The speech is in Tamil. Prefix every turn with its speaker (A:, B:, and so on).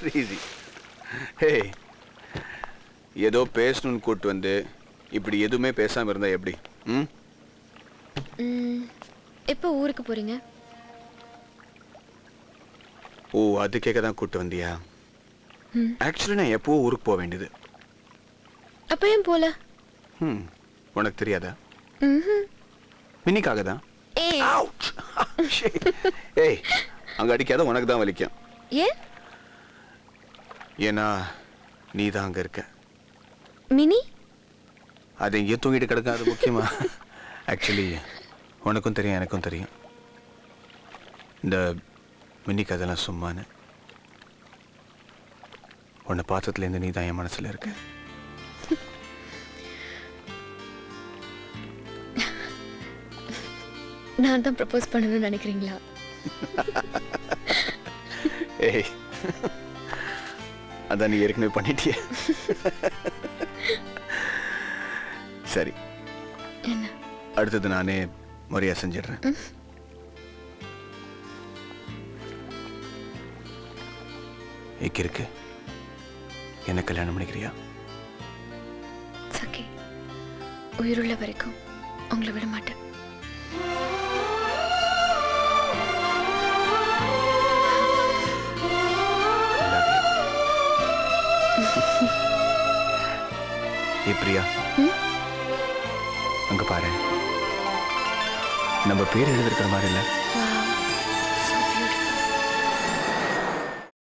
A: ஈஸி ஹே ஏதோ பேசணும்னு கூட்டு வந்து இப்படி எதுவுமே பேசாம இருந்தா எப்படி ம்
B: ம், எப்போ ஊருக்கு போறீங்க
A: ஓ அது கேட்க தான் கூட்டு வந்தியா
B: ம்.
A: ஆக்சுவலி நான் எப்போ ஊருக்கு போக வேண்டியது
B: அப்ப ஏன் போல
A: ம் உனக்கு தெரியாதா
B: ம்ஹும்.
A: மின்னிக்காக தான்
B: ஏய்
A: Ouch! Shit. ஏய் அங்க அடிக்காத உனக்கு தான் வலிக்கும்
B: ஏன்
A: ஏன்னா நீ தான் அங்க இருக்க
B: மினி
A: அது எங்கேயோ தூங்கிட்டு கிடக்கும் அது முக்கியமா ஆக்சுவலி உனக்கும் தெரியும் எனக்கும் தெரியும் இந்த மின்னி கதெல்லாம் சும்மான்னு உன்னை பார்த்ததுலேருந்து நீ தான் என் மனசுல இருக்க
B: நான் தான் ப்ரப்போஸ் பண்ணணும்னு நினைக்கிறீங்களா
A: ஏய் அதான் நீ ஏற்கனவே பண்ணிட்டிய சரி
B: என்ன
A: அடுத்தது நானே முறையா செஞ்சிடுறேன் இக்கு இருக்கு என்ன கல்யாணம் பண்ணிக்கிறியா
B: சக்கி உயிருள்ள வரைக்கும் உங்களை விட மாட்டேன்
A: ஏ பிரியா
B: ம்?
A: அங்க பாரு நம்ம பேர் எழுதிருக்கிற மாதிரி இல்ல
B: Wow.